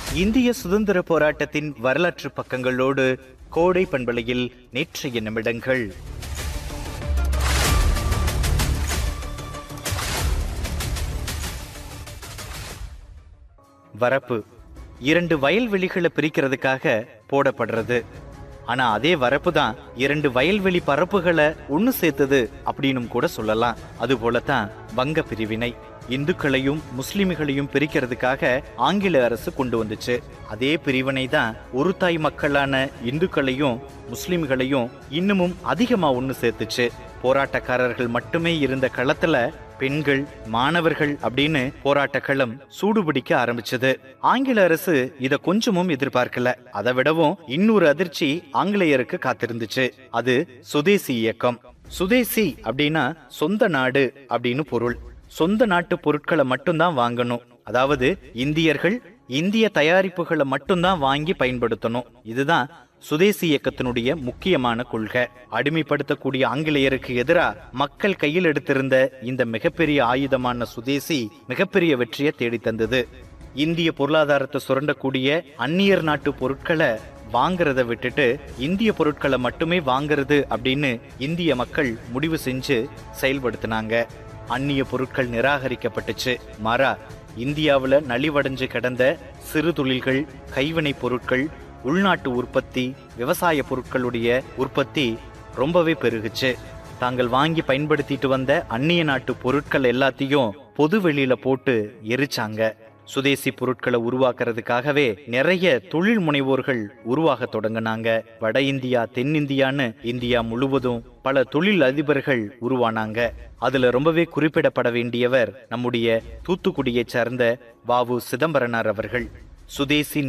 இந்திய சுதந்திர போராட்டத்தின் வரலாற்று பக்கங்களோடு கோடை பண்பலையில் நேற்றைய நிமிடங்கள் வரப்பு இரண்டு வயல்வெளிகளை பிரிக்கிறதுக்காக போடப்படுறது ஆனா அதே வரப்பு தான் இரண்டு வயல்வெளி பரப்புகளை ஒண்ணு சேர்த்தது அப்படின்னும் கூட சொல்லலாம் அது போலத்தான் வங்க பிரிவினை இந்துக்களையும் முஸ்லிம்களையும் பிரிக்கிறதுக்காக ஆங்கில அரசு கொண்டு வந்துச்சு அதே பிரிவினை தான் ஒரு தாய் மக்களான இந்துக்களையும் முஸ்லிம்களையும் இன்னமும் அதிகமா ஒண்ணு சேர்த்துச்சு போராட்டக்காரர்கள் மட்டுமே இருந்த களத்துல பெண்கள் மாணவர்கள் அப்படின்னு போராட்ட களம் சூடுபிடிக்க ஆரம்பிச்சது ஆங்கில அரசு இத கொஞ்சமும் எதிர்பார்க்கல அதை விடவும் இன்னொரு அதிர்ச்சி ஆங்கிலேயருக்கு காத்திருந்துச்சு அது சுதேசி இயக்கம் சுதேசி அப்படின்னா சொந்த நாடு அப்படின்னு பொருள் சொந்த நாட்டு பொருட்களை மட்டும்தான் வாங்கணும் அதாவது இந்தியர்கள் இந்திய தயாரிப்புகளை மட்டும்தான் வாங்கி பயன்படுத்தணும் இதுதான் சுதேசி இயக்கத்தினுடைய முக்கியமான கொள்கை அடிமைப்படுத்தக்கூடிய ஆங்கிலேயருக்கு எதிராக மக்கள் கையில் எடுத்திருந்த இந்த மிகப்பெரிய ஆயுதமான சுதேசி மிகப்பெரிய வெற்றியை தேடி தந்தது இந்திய பொருளாதாரத்தை சுரண்டக்கூடிய அந்நியர் நாட்டு பொருட்களை வாங்குறத விட்டுட்டு இந்திய பொருட்களை மட்டுமே வாங்குறது அப்படின்னு இந்திய மக்கள் முடிவு செஞ்சு செயல்படுத்தினாங்க அந்நிய பொருட்கள் நிராகரிக்கப்பட்டுச்சு மாறா இந்தியாவுல நலிவடைஞ்சு கிடந்த சிறு தொழில்கள் கைவினைப் பொருட்கள் உள்நாட்டு உற்பத்தி விவசாய பொருட்களுடைய உற்பத்தி ரொம்பவே பெருகுச்சு தாங்கள் வாங்கி பயன்படுத்திட்டு வந்த அந்நிய நாட்டு பொருட்கள் எல்லாத்தையும் பொது வெளியில போட்டு எரிச்சாங்க சுதேசி பொருட்களை உருவாக்குறதுக்காகவே நிறைய தொழில் முனைவோர்கள் உருவாக தொடங்கினாங்க வட இந்தியா தென்னிந்தியான்னு இந்தியா முழுவதும் பல தொழில் அதிபர்கள் உருவானாங்க அதுல ரொம்பவே குறிப்பிடப்பட வேண்டியவர் நம்முடைய தூத்துக்குடியை சார்ந்த வாவு சிதம்பரனார் அவர்கள் சுதேசி